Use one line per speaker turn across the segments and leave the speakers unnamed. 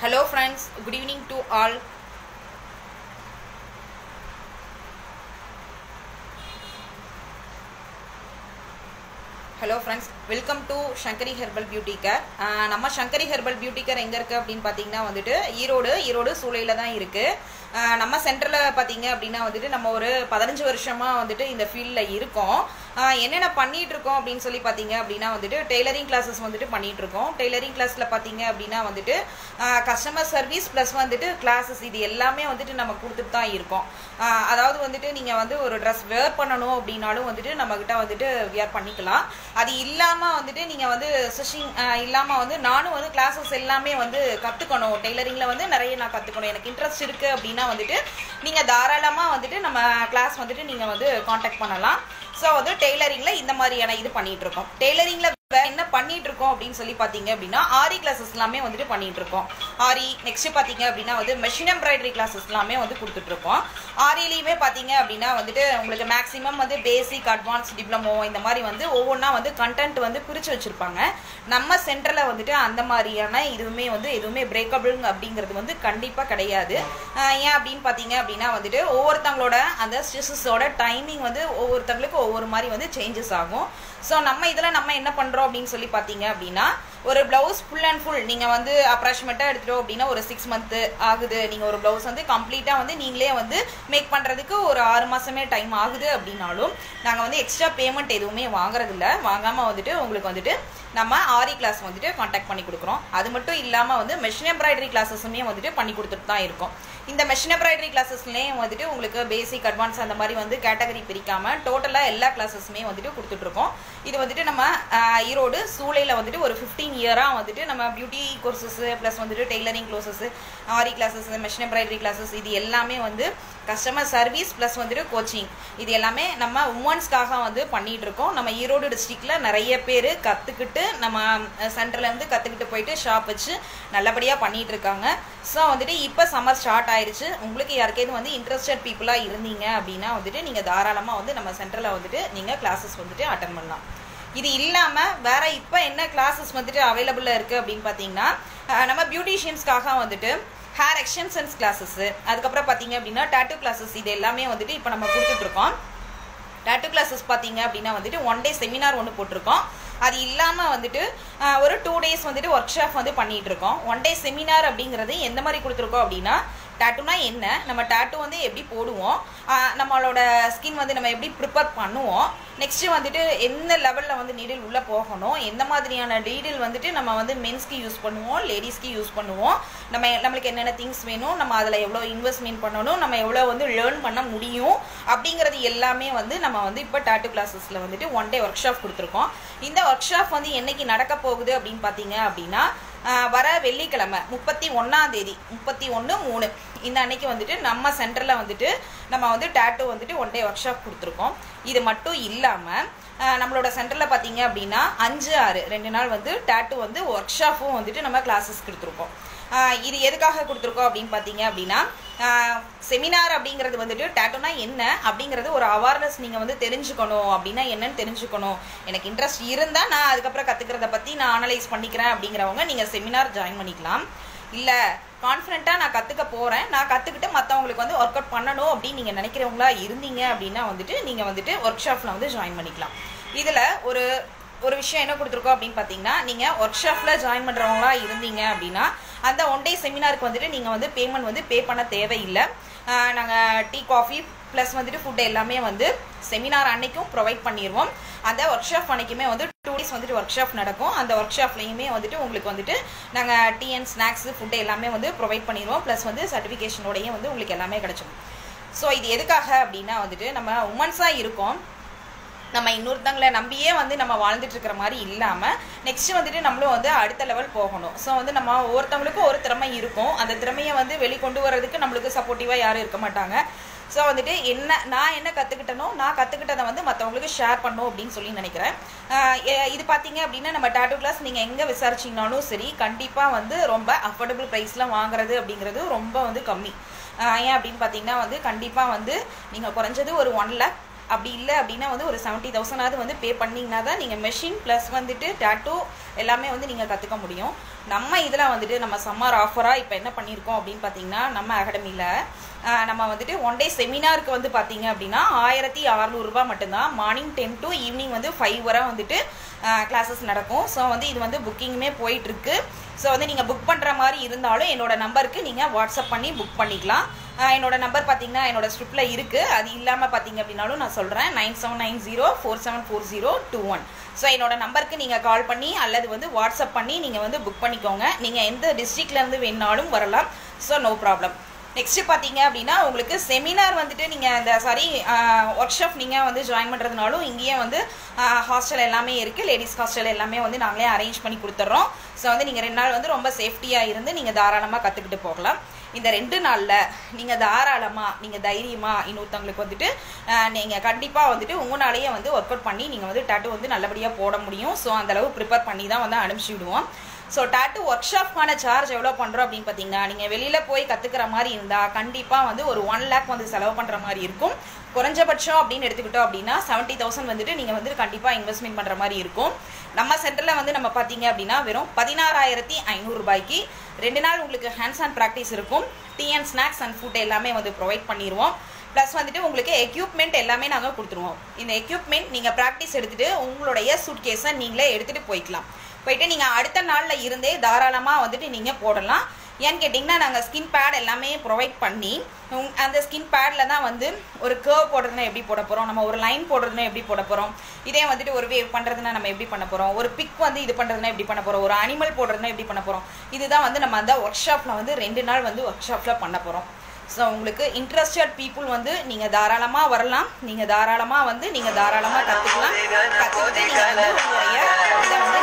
Hello friends, good evening to all. Hello friends welcome to Sankari herbal beauty care நம்ம Sankari herbal beauty care எங்கே இருக்குது அப்படின்னு பார்த்தீங்கன்னா வந்துட்டு ஈரோடு ஈரோடு சூளையில் தான் இருக்குது நம்ம சென்டரில் பார்த்தீங்க அப்படின்னா வந்துட்டு நம்ம ஒரு பதினஞ்சு வருஷமாக வந்துட்டு இந்த ஃபீல்டில் இருக்கோம் ஆஹ் என்னென்ன பண்ணிட்டு இருக்கோம் அப்படின்னு சொல்லி பார்த்தீங்க அப்படின்னா வந்துட்டு டெய்லரிங் கிளாஸஸ் வந்துட்டு பண்ணிட்டு இருக்கோம் டெய்லரிங் கிளாஸில் பார்த்தீங்க அப்படின்னா வந்துட்டு கஸ்டமர் சர்வீஸ் ப்ளஸ் வந்துட்டு கிளாஸஸ் இது எல்லாமே வந்துட்டு நம்ம கொடுத்துட்டு தான் இருக்கோம் ஆஹ் அதாவது வந்துட்டு நீங்கள் வந்து ஒரு ட்ரெஸ் வேர் பண்ணணும் அப்படின்னாலும் வந்துட்டு நம்மக்கிட்ட வந்துட்டு வியர் பண்ணிக்கலாம் அது இல்லாமல் வந்துட்டு நீங்கள் வந்து ஸ்டிச்சிங் இல்லாமல் வந்து நானும் வந்து கிளாஸஸ் எல்லாமே வந்து கற்றுக்கணும் டெய்லரிங்கில் வந்து நிறைய நான் கற்றுக்கணும் எனக்கு இன்ட்ரெஸ்ட் இருக்குது அப்படின்னா வந்துட்டு நீங்கள் தாராளமாக வந்துட்டு நம்ம கிளாஸ் வந்துட்டு நீங்கள் வந்து காண்டாக்ட் பண்ணலாம் ஸோ வந்து டெய்லரிங்கில் இந்த மாதிரியான இது பண்ணிட்டு இருக்கோம் டெய்லரிங்கில் என்ன பண்ணிட்டு இருக்கோம் அப்படின்னு சொல்லி பார்த்தீங்க அப்படின்னா ஆரி கிளாஸஸ் எல்லாமே வந்துட்டு பண்ணிட்டு இருக்கோம் ஆரி நெக்ஸ்ட் பார்த்தீங்க அப்படின்னா வந்து மெஷின் எம்ப்ராய்டரி கிளாஸஸ் எல்லாமே வந்து கொடுத்துட்டு இருக்கோம் ஆரிலையுமே பார்த்தீங்க அப்படின்னா வந்துட்டு உங்களுக்கு மேக்ஸிமம் வந்து பேசிக் அட்வான்ஸ் டிப்ளமோ இந்த மாதிரி வந்து ஒவ்வொன்றா வந்து கண்டென்ட் வந்து பிரித்து வச்சிருப்பாங்க நம்ம சென்டரில் வந்துட்டு அந்த மாதிரியான இதுவுமே வந்து எதுவுமே பிரேக்கபிள் அப்படிங்கிறது வந்து கண்டிப்பாக கிடையாது ஆஹ் ஏன் அப்படின்னு பார்த்தீங்க அப்படின்னா வந்துட்டு ஒவ்வொருத்தங்களோட அந்த ஸ்டிச்சஸோட டைமிங் வந்து ஒவ்வொருத்தங்களுக்கு ஒவ்வொரு மாதிரி வந்து சேஞ்சஸ் ஆகும் ஸோ நம்ம இதில் நம்ம என்ன பண்ணுறோம் அப்படின்னு சொல்லி பார்த்தீங்க அப்படின்னா ஒரு ப்ளவுஸ் ஃபுல் அண்ட் ஃபுல் நீங்கள் வந்து அப்ராக்சிமேட்டாக எடுத்துட்டோம் அப்படின்னா ஒரு சிக்ஸ் மந்த்து ஆகுது நீங்கள் ஒரு ப்ளவுஸ் வந்து கம்ப்ளீட்டாக வந்து நீங்களே வந்து மேக் பண்ணுறதுக்கு ஒரு ஆறு மாதமே டைம் ஆகுது அப்படின்னாலும் நாங்கள் வந்து எக்ஸ்ட்ரா பேமெண்ட் எதுவுமே வாங்குறதில்ல வாங்காமல் வந்துட்டு உங்களுக்கு வந்துட்டு நம்ம ஆரி கிளாஸ் வந்துட்டு காண்டாக்ட் பண்ணி கொடுக்குறோம் அது மட்டும் இல்லாமல் வந்து மெஷின் எம்ப்ராய்டரி கிளாஸஸுமே வந்துட்டு பண்ணி கொடுத்துட்டு தான் இருக்கோம் இந்த மெஷின் எம்ப்ராய்டரி கிளாஸஸ்லேயும் வந்துட்டு உங்களுக்கு பேசிக் அட்வான்ஸ் அந்த மாதிரி வந்து கேட்டகரி பிரிக்காமல் டோட்டலாக எல்லா கிளாஸஸுமே வந்துட்டு கொடுத்துட்ருக்கோம் இது வந்துட்டு நம்ம ஆஹ், ஈரோடு சூளையில் வந்துட்டு ஒரு ஃபிஃப்டீன் இயராக வந்துட்டு நம்ம பியூட்டி கோர்சஸ் ப்ளஸ் வந்துட்டு tailoring courses aari classes machine embroidery classes இது எல்லாமே வந்து கஸ்டமர் சர்வீஸ் ப்ளஸ் வந்துட்டு கோச்சிங் இது எல்லாமே நம்ம உமன்ஸ்க்காக வந்து பண்ணிட்டு இருக்கோம் நம்ம ஈரோடு டிஸ்ட்ரிக்ட்ல நிறைய பேர் கற்றுக்கிட்டு நம்ம சென்டர்ல இருந்து கற்றுக்கிட்டு போயிட்டு ஷாப் வச்சு நல்லபடியாக பண்ணிட்டு இருக்காங்க ஸோ வந்துட்டு இப்போ சம்மர் ஸ்டார்ட் ஆயிருச்சு உங்களுக்கு யாருக்கேது வந்து இன்ட்ரெஸ்டட் பீப்புளாக இருந்தீங்க அப்படின்னா வந்துட்டு நீங்கள் தாராளமாக வந்து நம்ம சென்டரில் வந்துட்டு நீங்கள் கிளாஸஸ் வந்துட்டு அட்டன் பண்ணலாம் இது இல்லாமல் வேற இப்போ என்ன கிளாஸஸ் வந்துட்டு அவைலபிளாக இருக்குது அப்படின்னு பார்த்தீங்கன்னா அஹ், நம்ம பியூட்டிஷியன்ஸ்க்காக வந்துட்டு ஹேர் எக்ஸ்டென்ஷன்ஸ் கிளாஸஸ் அதுக்கப்புறம் பார்த்தீங்க அப்படின்னா டேட்டூ கிளாஸஸ் இது எல்லாமே வந்துட்டு இப்போ நம்ம கொடுத்துட்டு இருக்கோம் டேட்டூ கிளாஸஸ் பார்த்தீங்க அப்படின்னா வந்துட்டு ஒன் டே செமினார் ஒன்று போட்டிருக்கோம் அது இல்லாமல் வந்துட்டு ஆஹ், ஒரு டூ டேஸ் வந்துட்டு ஒர்க் ஷாப் வந்து பண்ணிட்டு இருக்கோம் ஒன் டே செமினார் அப்படிங்கிறது எந்த மாதிரி கொடுத்துருக்கோம் அப்படின்னா டேட்டூனா என்ன நம்ம டேட்டூ வந்து எப்படி போடுவோம் ஆஹ், நம்மளோட ஸ்கின் வந்து நம்ம எப்படி ப்ரிப்பேர் பண்ணுவோம் நெக்ஸ்ட் வந்துட்டு எந்த லெவலில் வந்து நீடில் உள்ளே போகணும் எந்த மாதிரியான நீடில் வந்துட்டு நம்ம வந்து மென்ஸ்க்கு யூஸ் பண்ணுவோம் லேடிஸ்க்கு யூஸ் பண்ணுவோம் நம்ம நம்மளுக்கு என்னென்ன திங்ஸ் வேணும் நம்ம அதில் எவ்வளோ இன்வெஸ்ட்மெண்ட் பண்ணணும் நம்ம எவ்வளோ வந்து லேர்ன் பண்ண முடியும் அப்படிங்கிறது எல்லாமே வந்து நம்ம வந்து இப்போ டாட்டு கிளாஸஸில் வந்துட்டு ஒன் டே ஒர்க் ஷாப் கொடுத்துருக்கோம் இந்த ஒர்க் ஷாப் வந்து என்னைக்கு நடக்க போகுது அப்படின்னு பார்த்தீங்க அப்படின்னா ஆஹ், வர வெள்ளிக்கிழமை முப்பத்தி ஒன்றாம் தேதி முப்பத்தி ஒன்று மூணு இந்த அன்னைக்கு வந்துட்டு நம்ம சென்டரில் வந்துட்டு நம்ம வந்து டேட்டூ வந்துட்டு ஒன் டே ஒர்க் ஷாப் கொடுத்துருக்கோம் இது மட்டும் இல்லாமல் நம்மளோட சென்டரில் பார்த்தீங்க அப்படின்னா அஞ்சு ஆறு ரெண்டு நாள் வந்து டேட்டூ வந்து ஒர்க் ஷாப்பும் வந்துட்டு நம்ம கிளாஸஸ் கொடுத்துருக்கோம் ஆஹ் இது எதுக்காக கொடுத்துருக்கோம் அப்படின்னு பார்த்தீங்க அப்படின்னா செமினார் அப்படிங்கிறது வந்துட்டு டேட்டோனா என்ன அப்படிங்கிறது ஒரு அவேர்னஸ் நீங்கள் வந்து தெரிஞ்சுக்கணும் அப்படின்னா என்னன்னு தெரிஞ்சுக்கணும் எனக்கு இன்ட்ரெஸ்ட் இருந்தால் நான் அதுக்கப்புறம் கற்றுக்கிறத பற்றி நான் அனலைஸ் பண்ணிக்கிறேன் அப்படிங்கிறவங்க நீங்கள் செமினார் ஜாயின் பண்ணிக்கலாம் இல்லை கான்ஃபிடென்ட்டாக நான் கற்றுக்க போகிறேன் நான் கற்றுக்கிட்டு மற்றவங்களுக்கு வந்து ஒர்க் அவுட் பண்ணணும் அப்படின்னு நீங்கள் நினைக்கிறவங்களா இருந்தீங்க அப்படின்னா வந்துட்டு நீங்கள் வந்துட்டு ஒர்க் ஷாப்பில் வந்து ஜாயின் பண்ணிக்கலாம் இதில் ஒரு ஒரு விஷயம் என்ன கொடுத்துருக்கோம் அப்படின்னு பார்த்தீங்கன்னா நீங்கள் ஒர்க் ஷாப்பில் ஜாயின் பண்ணுறவங்களா இருந்தீங்க அப்படின்னா அந்த ஒன் டே செமினாருக்கு வந்துட்டு நீங்கள் வந்து பேமெண்ட் வந்து பே பண்ண தேவையில்லை நாங்கள் டீ காஃபி ப்ளஸ் வந்துட்டு ஃபுட் எல்லாமே வந்து செமினார் அன்னைக்கும் ப்ரொவைட் பண்ணிடுவோம் அந்த ஒர்க் ஷாப் அன்னைக்குமே வந்து டூ டேஸ் வந்துட்டு ஒர்க் ஷாப் நடக்கும் அந்த ஒர்க் ஷாப்லையுமே வந்துட்டு உங்களுக்கு வந்துட்டு நாங்கள் டீ அண்ட் ஸ்நாக்ஸ் ஃபுட்டு எல்லாமே வந்து ப்ரொவைட் பண்ணிடுவோம் ப்ளஸ் வந்து சர்டிஃபிகேஷனோடையும் வந்து உங்களுக்கு எல்லாமே கிடச்சிடும் ஸோ இது எதுக்காக அப்படின்னா வந்துட்டு நம்ம உமன்ஸாக இருக்கோம் நம்ம இன்னொருத்தங்களை நம்பியே வந்து நம்ம வாழ்ந்துட்டு இருக்கிற மாதிரி இல்லாமல் நெக்ஸ்ட் வந்துட்டு நம்மளும் வந்து அடுத்த லெவல் போகணும் ஸோ வந்து நம்ம ஒவ்வொருத்தவங்களுக்கும் ஒரு திறமை இருக்கும் அந்த திறமையை வந்து வெளிக்கொண்டு வர்றதுக்கு நம்மளுக்கு சப்போர்ட்டிவாக யாரும் இருக்க மாட்டாங்க ஸோ வந்துட்டு என்ன நான் என்ன கற்றுக்கிட்டனோ நான் கற்றுக்கிட்டதை வந்து மற்றவங்களுக்கு ஷேர் பண்ணும் அப்படின்னு சொல்லி நினைக்கிறேன் ஆஹ் எ- இது பார்த்தீங்க அப்படின்னா நம்ம டாட்டூ கிளாஸ் நீங்கள் எங்கே விசாரிச்சிங்கனாலும் சரி கண்டிப்பாக வந்து ரொம்ப அஃபோர்டபுள் ப்ரைஸில் வாங்குறது அப்படிங்கிறது ரொம்ப வந்து கம்மி ஆஹ் ஏன் அப்படின்னு பார்த்தீங்கன்னா வந்து கண்டிப்பாக வந்து நீங்கள் குறைஞ்சது ஒரு ஒன் லேக் அப்படி இல்லை அப்படின்னா வந்து ஒரு செவன்ட்டி தௌசண்டாவது வந்து பே பண்ணிங்கன்னா தான் நீங்கள் மெஷின் ப்ளஸ் வந்துட்டு டேட்டூ எல்லாமே வந்து நீங்கள் கற்றுக்க முடியும் நம்ம இதில் வந்துட்டு நம்ம சம்மர் ஆஃபராக இப்போ என்ன பண்ணியிருக்கோம் அப்படின்னு பார்த்தீங்கன்னா நம்ம அகாடமியில் நம்ம வந்துட்டு ஒன் டே செமினாருக்கு வந்து பார்த்தீங்க அப்படின்னா ஆயிரத்தி அறநூறுபா மட்டும்தான் மார்னிங் டென் டு ஈவினிங் வந்து ஃபைவ் வரை வந்துட்டு கிளாஸஸ் நடக்கும் ஸோ வந்து இது வந்து புக்கிங்குமே போயிட்டுருக்கு ஸோ வந்து நீங்கள் புக் பண்ணுற மாதிரி இருந்தாலும் என்னோட நம்பருக்கு நீங்கள் வாட்ஸ்அப் பண்ணி புக் பண்ணிக்கலாம் என்னோட நம்பர் பார்த்தீங்கன்னா என்னோட ஸ்ட்ரிப்பில் இருக்குது அது இல்லாமல் பார்த்தீங்க அப்படின்னாலும் நான் சொல்கிறேன் nine seven nine zero four seven four zero two one so என்னோட நம்பருக்கு நீங்கள் கால் பண்ணி அல்லது வந்து வாட்ஸ்அப் பண்ணி நீங்கள் வந்து புக் பண்ணிக்கோங்க நீங்கள் எந்த டிஸ்ட்ரிக்ட்லேருந்து வேணாலும் வரலாம் ஸோ நோ ப்ராப்ளம் நெக்ஸ்ட் பார்த்தீங்க அப்படின்னா உங்களுக்கு செமினார் வந்துட்டு நீங்கள் இந்த சாரி ஒர்க் ஷாப் நீங்கள் வந்து ஜாயின் பண்ணுறதுனாலும் இங்கேயே வந்து ஹாஸ்டல் எல்லாமே இருக்குது லேடிஸ் ஹாஸ்டல் எல்லாமே வந்து நாங்களே அரேஞ்ச் பண்ணி கொடுத்துட்றோம் ஸோ வந்து நீங்கள் ரெண்டு நாள் வந்து ரொம்ப சேஃப்டியாக இருந்து நீங்கள் தாராளமாக கற்றுக்கிட்டு போகலாம் இந்த ரெண்டு நாளில் நீங்கள் தாராளமாக நீங்கள் தைரியமாக இன்னொருத்தவங்களுக்கு வந்துட்டு நீங்கள் கண்டிப்பாக வந்துட்டு உங்களாலேயே வந்து ஒர்க் அவுட் பண்ணி நீங்கள் வந்து டேட்டு வந்து நல்லபடியாக போட முடியும் ஸோ அந்தளவு ப்ரிப்பேர் பண்ணி தான் வந்து அனுப்பிச்சி விடுவோம் ஸோ டேட்டு ஒர்க் ஷாப்க்கான சார்ஜ் எவ்வளோ பண்ணுறோம் அப்படின்னு பார்த்தீங்கன்னா நீங்கள் வெளியில் போய் கற்றுக்கிற மாதிரி இருந்தால் கண்டிப்பாக வந்து ஒரு ஒன் லேக் வந்து செலவு பண்ணுற மாதிரி இருக்கும் குறைஞ்சபட்சம் அப்படின்னு எடுத்துக்கிட்டோம் அப்படின்னா செவன்ட்டி தௌசண்ட் வந்துட்டு நீங்கள் வந்து கண்டிப்பாக இன்வெஸ்ட்மெண்ட் பண்ணுற மாதிரி இருக்கும் நம்ம சென்டரில் வந்து நம்ம பார்த்தீங்க அப்படின்னா வெறும் பதினாறாயிரத்தி ஐநூறுரூபாய்க்கு ரெண்டு நாள் உங்களுக்கு ஹேண்ட்ஸ் ஆன் ப்ராக்டிஸ் இருக்கும் tea and snacks and food எல்லாமே வந்து ப்ரொவைட் பண்ணிடுவோம் ப்ளஸ் வந்துட்டு உங்களுக்கு எக்யூப்மெண்ட் எல்லாமே நாங்கள் கொடுத்துருவோம் இந்த எக்யூப்மெண்ட் நீங்கள் ப்ராக்டிஸ் எடுத்துகிட்டு உங்களுடைய சூட் கேஸை நீங்களே எடுத்துகிட்டு போய்க்கலாம் போயிட்டு நீங்கள் அடுத்த நாளில் இருந்தே தாராளமாக வந்துட்டு நீங்கள் போடலாம் ஏன்னு கேட்டிங்கன்னா நாங்கள் ஸ்கின் பேட் எல்லாமே ப்ரொவைட் பண்ணி அந்த ஸ்கின் பேடில் தான் வந்து ஒரு கேர்வ் போடுறதுனா எப்படி போட போகிறோம் நம்ம ஒரு லைன் போடுறதுனா எப்படி போட போகிறோம் இதே வந்துட்டு ஒரு வேவ் பண்ணுறதுனா நம்ம எப்படி பண்ண போகிறோம் ஒரு பிக் வந்து இது பண்ணுறதுனா எப்படி பண்ண போகிறோம் ஒரு அனிமல் போடுறதுனா எப்படி பண்ண போகிறோம் இதுதான் வந்து நம்ம அந்த ஒர்க் ஷாப்பில் வந்து ரெண்டு நாள் வந்து ஒர்க் ஷாப்பில் பண்ண போகிறோம் ஸோ உங்களுக்கு இன்ட்ரெஸ்டட் பீப்புள் வந்து நீங்கள் தாராளமாக வரலாம் நீங்கள் தாராளமாக வந்து நீங்கள் தாராளமாக கற்றுக்கலாம் கற்றுக்கிட்டு நீங்கள் வந்து உங்களுடைய இதை வந்து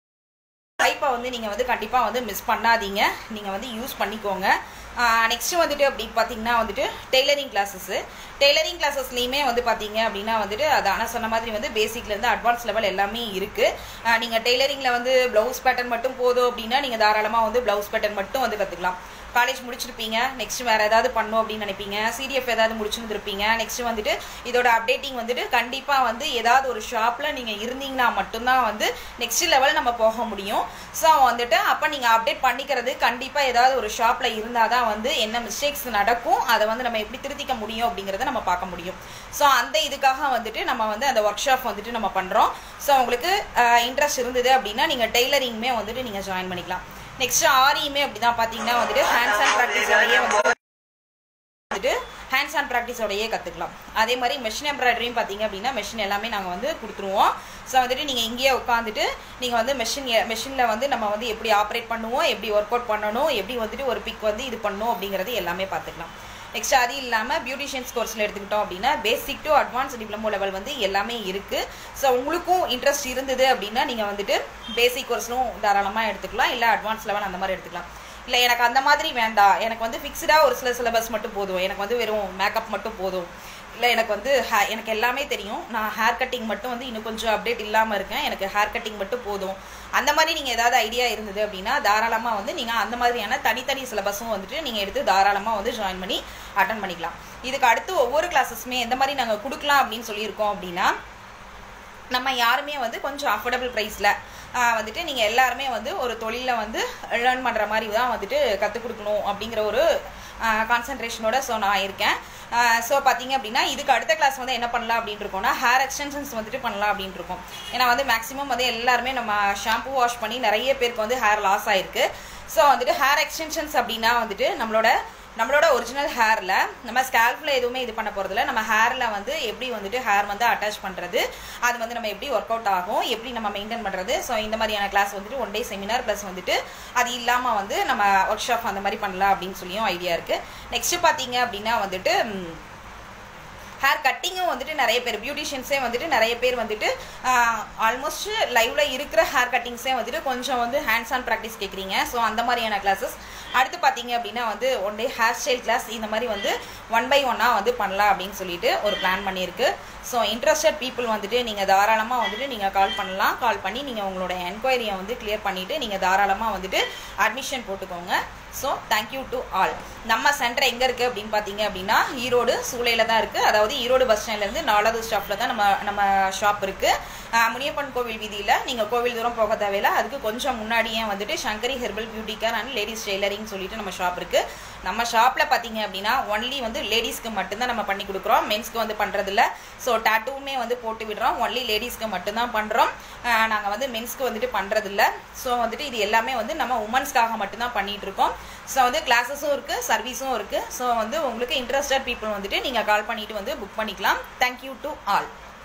டைப்பை வந்து நீங்கள் வந்து கண்டிப்பாக வந்து மிஸ் பண்ணாதீங்க நீங்கள் வந்து யூஸ் பண்ணிக்கோங்க நெக்ஸ்ட்டு வந்துட்டு அப்படி பார்த்தீங்கன்னா வந்துட்டு டெய்லரிங் கிளாஸஸ்ஸு டெய்லரிங் கிளாஸஸ்லேயுமே வந்து பார்த்தீங்க அப்படின்னா வந்துட்டு அது ஆனால் சொன்ன மாதிரி வந்து பேசிக்லேருந்து அட்வான்ஸ் லெவல் எல்லாமே இருக்குது நீங்கள் டெய்லரிங்கில் வந்து ப்ளவுஸ் பேட்டர்ன் மட்டும் போதும் அப்படின்னா நீங்கள் தாராளமாக வந்து ப்ளவுஸ் பேட்டர்ன் மட்டும் வந்து கற்றுக்கலாம் காலேஜ் முடிச்சிருப்பீங்க நெக்ஸ்ட் வேறு ஏதாவது பண்ணும் அப்படின்னு நினைப்பீங்க சிடிஎஃப் ஏதாவது முடிச்சுருந்துருப்பீங்க நெக்ஸ்ட் வந்துட்டு இதோட அப்டேட்டிங் வந்துட்டு கண்டிப்பாக வந்து ஏதாவது ஒரு ஷாப்பில் நீங்கள் இருந்தீங்கன்னா மட்டும்தான் வந்து நெக்ஸ்ட் லெவல் நம்ம போக முடியும் ஸோ வந்துட்டு அப்போ நீங்கள் அப்டேட் பண்ணிக்கிறது கண்டிப்பாக ஏதாவது ஒரு ஷாப்பில் இருந்தால் தான் வந்து என்ன மிஸ்டேக்ஸ் நடக்கும் அதை வந்து நம்ம எப்படி திருத்திக்க முடியும் அப்படிங்கிறத நம்ம பார்க்க முடியும் ஸோ அந்த இதுக்காக வந்துட்டு நம்ம வந்து அந்த ஒர்க் ஷாப் வந்துட்டு நம்ம பண்ணுறோம் ஸோ உங்களுக்கு இன்ட்ரெஸ்ட் இருந்தது அப்படின்னா நீங்கள் டெய்லரிங்குமே வந்துட்டு நீங்கள் ஜாயின் பண்ணிக்கலாம் நெக்ஸ்ட் ஆரியுமே அப்படிதான் பார்த்தீங்கன்னா வந்துட்டு ஹேண்ட்ஸ் அண்ட் ப்ராக்டிஸோடையே வந்து வந்துட்டு ஹேண்ட்ஸ் ஆன் ப்ராக்டிஸோடையே கற்றுக்கலாம் அதே மாதிரி மெஷின் எம்ப்ராய்டரியும் பார்த்தீங்க அப்படின்னா மெஷின் எல்லாமே நாங்கள் வந்து கொடுத்துருவோம் ஸோ வந்துட்டு நீங்கள் இங்கேயே உட்காந்துட்டு நீங்கள் வந்து மெஷின் மெஷினில் வந்து நம்ம வந்து எப்படி ஆப்ரேட் பண்ணுவோம் எப்படி ஒர்க் அவுட் பண்ணணும் எப்படி வந்துட்டு ஒரு பிக் வந்து இது பண்ணணும் அப்படிங்கிறது எல்லாமே பார்த்துக்கலாம் நெக்ஸ்ட் அது இல்லாமல் பியூட்டிஷியன்ஸ் கோர்ஸில் எடுத்துக்கிட்டோம் அப்படின்னா basic to advance diploma level வந்து எல்லாமே இருக்குது ஸோ உங்களுக்கும் இன்ட்ரெஸ்ட் இருந்தது அப்படின்னா நீங்கள் வந்துட்டு பேசிக் கோர்ஸ்லும் தாராளமாக எடுத்துக்கலாம் இல்லை அட்வான்ஸ் லெவல் அந்த மாதிரி எடுத்துக்கலாம் இல்லை எனக்கு அந்த மாதிரி வேண்டாம் எனக்கு வந்து ஃபிக்ஸ்டாக ஒரு சில சிலபஸ் மட்டும் போதும் எனக்கு வந்து வெறும் மேக்கப் மட்டும் போதும் இல்லை எனக்கு வந்து ஹே எனக்கு எல்லாமே தெரியும் நான் ஹேர் கட்டிங் மட்டும் வந்து இன்னும் கொஞ்சம் அப்டேட் இல்லாமல் இருக்கேன் எனக்கு ஹேர் கட்டிங் மட்டும் போதும் அந்த மாதிரி நீங்கள் ஏதாவது ஐடியா இருந்தது அப்படின்னா தாராளமாக வந்து நீங்கள் அந்த மாதிரியான தனித்தனி சிலபஸும் வந்துட்டு நீங்கள் எடுத்து தாராளமாக வந்து ஜாயின் பண்ணி அட்டன் பண்ணிக்கலாம் இதுக்கு அடுத்து ஒவ்வொரு கிளாஸஸுமே எந்த மாதிரி நாங்கள் கொடுக்கலாம் அப்படின்னு சொல்லியிருக்கோம் அப்படின்னா நம்ம யாருமே வந்து கொஞ்சம் அஃபோர்டபுள் ப்ரைஸில் வந்துட்டு நீங்கள் எல்லாருமே வந்து ஒரு தொழிலில் வந்து லேர்ன் பண்ணுற மாதிரி தான் வந்துட்டு கற்றுக் கொடுக்கணும் அப்படிங்கிற ஒரு கான்சன்ட்ரேஷனோட ஸோ நான் இருக்கேன் ஸோ பார்த்தீங்க அப்படின்னா இதுக்கு அடுத்த கிளாஸ் வந்து என்ன பண்ணலாம் அப்படின்னு இருக்கோம்னா ஹேர் எக்ஸ்டென்ஷன்ஸ் வந்துட்டு பண்ணலாம் அப்படின்னு இருக்கோம் ஏன்னா வந்து மேக்ஸிமம் வந்து எல்லாருமே நம்ம ஷாம்பு வாஷ் பண்ணி நிறைய பேருக்கு வந்து ஹேர் லாஸ் ஆயிருக்கு ஸோ வந்துட்டு ஹேர் எக்ஸ்டென்ஷன்ஸ் அப்படின்னா வந்துட்டு நம்மளோட நம்மளோட ஒரிஜினல் ஹேரில் நம்ம ஸ்கேல்ஃபில் எதுவுமே இது பண்ண போகிறதில்ல நம்ம ஹேரில் வந்து எப்படி வந்துட்டு ஹேர் வந்து அட்டாச் பண்ணுறது அது வந்து நம்ம எப்படி ஒர்க் அவுட் ஆகும் எப்படி நம்ம மெயின்டைன் பண்ணுறது ஸோ இந்த மாதிரியான கிளாஸ் வந்துட்டு ஒன் டே செமினார் ப்ளஸ் வந்துட்டு அது இல்லாமல் வந்து நம்ம ஒர்க் ஷாப் அந்த மாதிரி பண்ணலாம் அப்படின்னு சொல்லியும் ஐடியா இருக்குது நெக்ஸ்ட்டு பார்த்தீங்க அப்படின்னா வந்துட்டு ஹேர் கட்டிங்கும் வந்துட்டு நிறைய பேர் பியூட்டிஷியன்ஸே வந்துட்டு நிறைய பேர் வந்துட்டு ஆல்மோஸ்ட் லைவ்ல இருக்கிற ஹேர் கட்டிங்ஸே வந்துட்டு கொஞ்சம் வந்து ஹேண்ட்ஸ் ஆன் ப்ராக்டிஸ் கேட்குறீங்க ஸோ அந்த மாதிரியான கிளாஸஸ் அடுத்து பார்த்தீங்க அப்படின்னா வந்து one day hairstyle class இந்த மாதிரி வந்து ஒன் பை ஒன்னாக வந்து பண்ணலாம் அப்படின்னு சொல்லிட்டு ஒரு பிளான் பண்ணியிருக்கு ஸோ இன்ட்ரெஸ்டட் பீப்புள் வந்துட்டு நீங்கள் தாராளமாக வந்துட்டு நீங்கள் கால் பண்ணலாம் கால் பண்ணி நீங்கள் உங்களோட என்கொயரியை வந்து கிளியர் பண்ணிவிட்டு நீங்கள் தாராளமாக வந்துட்டு அட்மிஷன் போட்டுக்கோங்க ஸோ தேங்க்யூ டு ஆல் நம்ம சென்டர் எங்கே இருக்குது அப்படின்னு பார்த்தீங்க அப்படின்னா ஈரோடு சூளையில் தான் இருக்குது அதாவது ஈரோடு பஸ் ஸ்டாண்ட்லேருந்து நாலாவது ஸ்டாப்பில் தான் நம்ம நம்ம ஷாப் இருக்குது முனியப்பன் கோவில் வீதியில் நீங்கள் கோவில் தூரம் போக தேவையில்ல அதுக்கு கொஞ்சம் முன்னாடியே வந்துட்டு Sankari herbal beauty care and ladies tailoring சொல்லிட்டு நம்ம ஷாப் இருக்குது நம்ம ஷாப்பில் பார்த்தீங்க அப்படின்னா ஒன்லி வந்து லேடிஸ்க்கு மட்டும்தான் நம்ம பண்ணி கொடுக்குறோம் மென்ஸ்க்கு வந்து பண்ணுறதில்ல ஸோ டேட்டூவுமே வந்து போட்டு விடுறோம் ஒன்லி லேடிஸ்க்கு மட்டும்தான் பண்ணுறோம் நாங்கள் வந்து மென்ஸ்க்கு வந்துட்டு பண்ணுறதில்ல ஸோ வந்துட்டு இது எல்லாமே வந்து நம்ம உமன்ஸ்க்காக மட்டும்தான் பண்ணிட்டு இருக்கோம் ஸோ வந்து கிளாஸஸும் இருக்குது சர்வீஸும் இருக்குது ஸோ வந்து உங்களுக்கு இன்ட்ரெஸ்டட் பீப்புள் வந்துட்டு நீங்கள் கால் பண்ணிட்டு வந்து புக் பண்ணிக்கலாம் தேங்க்யூ டு ஆல்